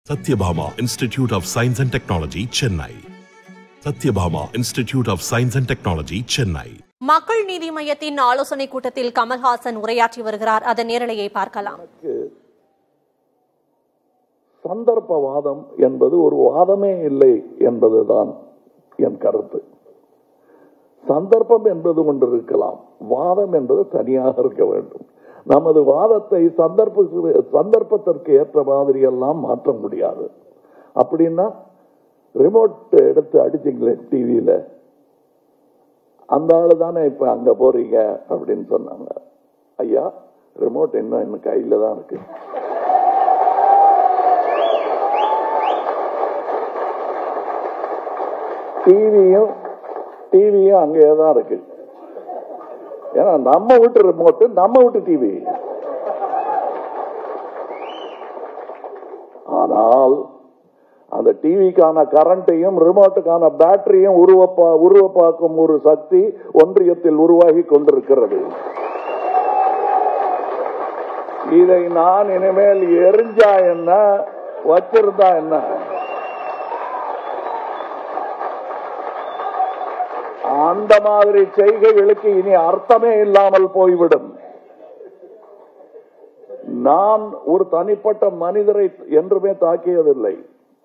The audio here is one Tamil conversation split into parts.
Satyabhama Institute of Science and Technology, Chennai. Satyabhama Institute of Science and Technology, Chennai. மக்கள் நீதி மையத்தின் ஆலோசனை கூட்டத்தில் கமல்ஹாசன் உரையாற்றி வருகிறார் அதன் நேரலையை பார்க்கலாம் சந்தர்ப்பவாதம் என்பது ஒரு வாதமே இல்லை என்பதுதான் என் கருத்து சந்தர்ப்பம் என்பது ஒன்று இருக்கலாம் வாதம் என்பது தனியாக இருக்க வேண்டும் நமது வாதத்தை சந்தர்ப்ப சந்தர்ப்பத்திற்கு ஏற்ற மாதிரி எல்லாம் மாற்ற முடியாது அப்படின்னா ரிமோட் எடுத்து அடிச்சிங்களே டிவியில அந்த ஆளு தானே இப்ப அங்க போறீங்க அப்படின்னு சொன்னாங்க ஐயா ரிமோட் இன்னும் இன்னும் கையில தான் இருக்கு டிவியும் டிவியும் அங்கேயே தான் இருக்கு ஏன்னா நம்ம வீட்டு ரிமோட்டு நம்ம வீட்டு டிவி ஆனால் அந்த டிவிக்கான கரண்ட்டையும் ரிமோட்டுக்கான பேட்டரியும் உருவப்பா உருவப்பாக்கும் ஒரு சக்தி ஒன்றியத்தில் உருவாகி கொண்டிருக்கிறது இதை நான் இனிமேல் எரிஞ்சா என்ன வச்சிருந்தா என்ன அந்த மாதிரி செய்கைகளுக்கு இனி அர்த்தமே இல்லாமல் போய்விடும் நான் ஒரு தனிப்பட்ட மனிதரை என்றுமே தாக்கியதில்லை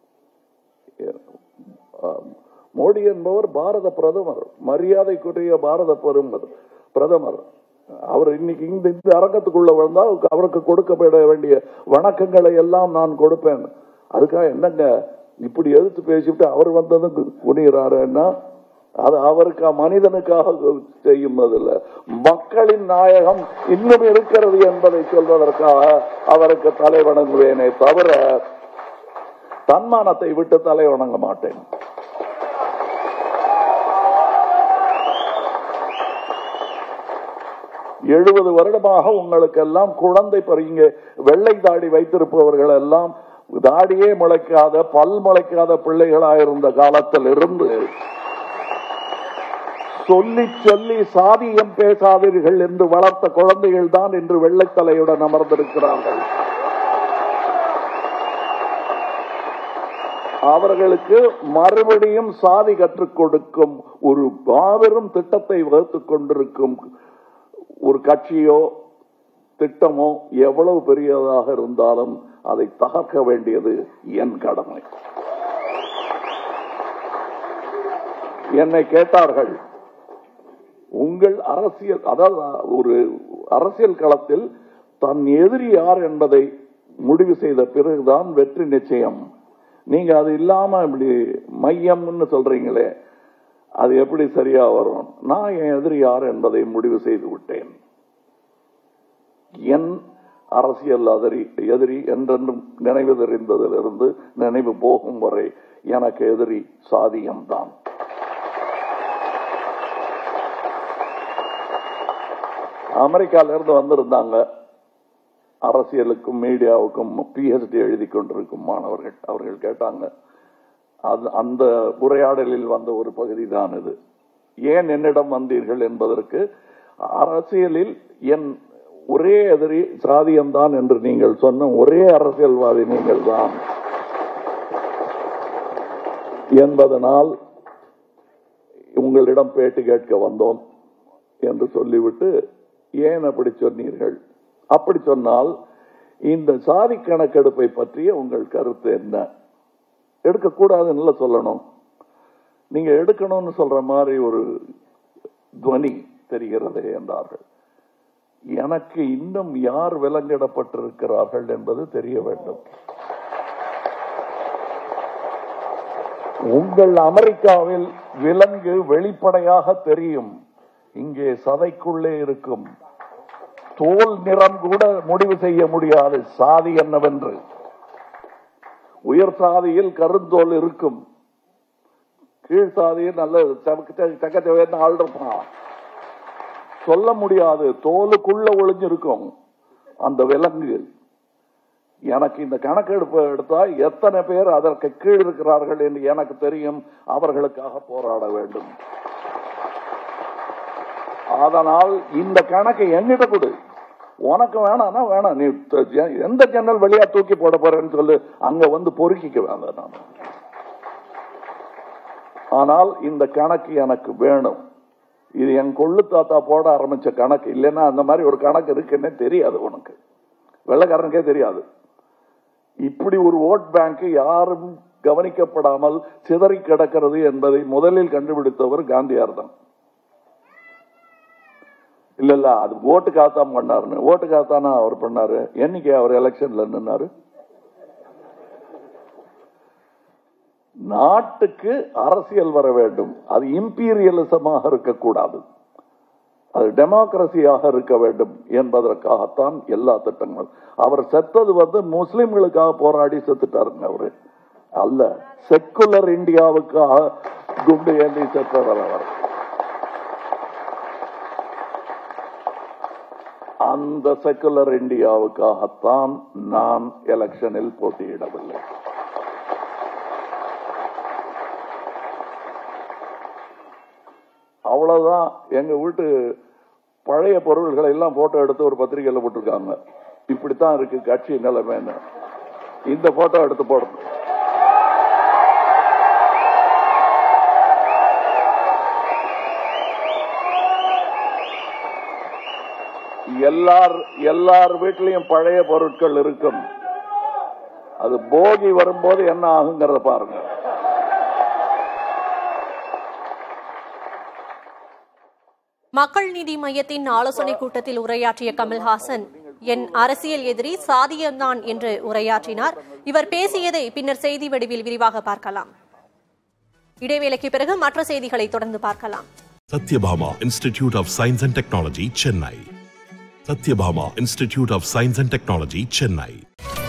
மோடி என்பவர் பாரத பிரதமர் மரியாதைக்குரிய பாரத பெருமர் பிரதமர் அவர் இன்னைக்கு இந்த இந்த அரங்கத்துக்குள்ள வந்தா அவருக்கு கொடுக்கப்பட வேண்டிய வணக்கங்களை எல்லாம் நான் கொடுப்பேன் அதுக்காக என்னங்க இப்படி எதிர்த்து பேசிவிட்டு அவர் வந்ததும் குனிகிறாருன்னா அது அவருக்கு மனிதனுக்காக செய்யும் அதில் மக்களின் நாயகம் இன்னும் இருக்கிறது என்பதை சொல்வதற்காக அவருக்கு தலை வணங்குவேனே தவிர தன்மானத்தை விட்டு தலை வணங்க மாட்டேன் எழுபது வருடமாக உங்களுக்கு எல்லாம் குழந்தை பறிங்க வெள்ளை தாடி வைத்திருப்பவர்கள் எல்லாம் தாடியே முளைக்காத பல் முளைக்காத பிள்ளைகளாயிருந்த காலத்தில் இருந்து சொல்லி சொல்லி சாதியம் பேசாதீர்கள் என்று வளர்த்த குழந்தைகள் தான் இன்று வெள்ளைத்தலையுடன் அமர்ந்திருக்கிறார்கள் அவர்களுக்கு மறுபடியும் சாதி கற்றுக் கொடுக்கும் ஒரு மாபெரும் திட்டத்தை வகுத்துக் கொண்டிருக்கும் ஒரு கட்சியோ திட்டமோ எவ்வளவு பெரியதாக இருந்தாலும் அதை தகர்க்க வேண்டியது என் கடமை என்னை கேட்டார்கள் உங்கள் அரசியல் அதாவது ஒரு அரசியல் களத்தில் தன் எதிரி யார் என்பதை முடிவு செய்த பிறகுதான் வெற்றி நிச்சயம் நீங்க அது இல்லாம இப்படி மையம்னு சொல்றீங்களே அது எப்படி சரியா வரும் நான் என் எதிரி யார் என்பதை முடிவு செய்து விட்டேன் என் அரசியல் அதிரி எதிரி என்றென்றும் நினைவு தெரிந்ததிலிருந்து நினைவு போகும் வரை எனக்கு எதிரி சாதியம்தான் அமெரிக்கால இருந்து வந்திருந்தாங்க அரசியலுக்கும் மீடியாவுக்கும் பிஹெச்டி எழுதி கொண்டிருக்கும் மாணவர்கள் அவர்கள் கேட்டாங்க அது அந்த உரையாடலில் வந்த ஒரு பகுதி தான் இது ஏன் என்னிடம் வந்தீர்கள் என்பதற்கு அரசியலில் என் ஒரே எதிரி சாதியம்தான் என்று நீங்கள் சொன்ன ஒரே அரசியல்வாதி நீங்கள் தான் என்பதனால் உங்களிடம் பேட்டி கேட்க வந்தோம் என்று சொல்லிவிட்டு ஏன் அப்படி சொன்னீர்கள் அப்படி சொன்னால் இந்த சாதி கணக்கெடுப்பை பற்றிய உங்கள் கருத்து என்ன எடுக்கக்கூடாதுன்னு சொல்லணும் நீங்க எடுக்கணும்னு சொல்ற மாதிரி ஒரு துவனி தெரிகிறது என்றார்கள் எனக்கு இன்னும் யார் விலங்கிடப்பட்டிருக்கிறார்கள் என்பது தெரிய வேண்டும் உங்கள் அமெரிக்காவில் விலங்கு வெளிப்படையாக தெரியும் இங்கே சதைக்குள்ளே இருக்கும் தோல் நிறம் கூட முடிவு செய்ய முடியாது சாதி என்னவென்று உயர் சாதியில் கருந்தோல் இருக்கும் கீழ் சாதியில் நல்ல சக்கச்சவேன்னு ஆள் இருப்பான் சொல்ல முடியாது தோலுக்குள்ள ஒளிஞ்சிருக்கும் அந்த விலங்கு எனக்கு இந்த கணக்கெடுப்பு எடுத்தா எத்தனை பேர் அதற்கு கீழ் இருக்கிறார்கள் என்று எனக்கு தெரியும் அவர்களுக்காக போராட வேண்டும் அதனால் இந்த கணக்கை என்னிட கொடு உனக்கு வேணாம்னா வேணாம் நீ த- ஜ- எந்த ஜன்னல் வழியா தூக்கி போட போறேன்னு சொல்லு அங்க வந்து பொறுக்கிக்க வேண்டாம் நான் ஆனால் இந்த கணக்கு எனக்கு வேணும் இது என் கொள்ளு தாத்தா போட ஆரம்பிச்ச கணக்கு இல்லைன்னா அந்த மாதிரி ஒரு கணக்கு இருக்குன்னே தெரியாது உனக்கு வெள்ளக்காரனுக்கே தெரியாது இப்படி ஒரு ஓட் பேங்க் யாரும் கவனிக்கப்படாமல் சிதறி கிடக்கிறது என்பதை முதலில் கண்டுபிடித்தவர் காந்தியார் தான் இல்ல இல்ல அது ஓட்டுக்காகத்தான் பண்ணாருன்னு ஓட்டுக்காகத்தானா அவர் பண்ணாரு என்னைக்கு அவர் எலெக்ஷன்ல நின்னாரு நாட்டுக்கு அரசியல் வர வேண்டும் அது இம்பீரியலிசமாக இருக்கக்கூடாது அது டெமோக்ரஸியாக இருக்க வேண்டும் என்பதற்காகத்தான் எல்லா திட்டங்களும் அவர் செத்தது வந்து முஸ்லிம்களுக்காக போராடி செத்துட்டாருங்க அவரு அல்ல செக்குலர் இந்தியாவுக்காக குண்டு ஏந்தி செத்தவர் அவர் அந்த செக்குலர் இந்தியாவுக்காகத்தான் நான் எலெக்ஷனில் போட்டியிடவில்லை அவ்வளவுதான் எங்க வீட்டு பழைய பொருள்களை எல்லாம் போட்டோ எடுத்து ஒரு பத்திரிகையில போட்டிருக்காங்க இப்படித்தான் இருக்கு கட்சி நிலைமைன்னு இந்த போட்டோ எடுத்து போடணும் எல்லார் எல்லார் வீட்லயும் பழைய பொருட்கள் இருக்கும் அது போகி வரும்போது என்ன ஆகுங்கிறத பாருங்க மக்கள் நீதி மையத்தின் ஆலோசனை கூட்டத்தில் உரையாற்றிய கமல்ஹாசன் என் அரசியல் எதிரி சாதியம்தான் என்று உரையாற்றினார் இவர் பேசியதை பின்னர் செய்தி வடிவில் விரிவாக பார்க்கலாம் இடைவேளைக்கு பிறகு மற்ற செய்திகளை தொடர்ந்து பார்க்கலாம் Satyabhama Institute of Science and Technology, Chennai. Satyabhama Institute of Science and Technology, Chennai.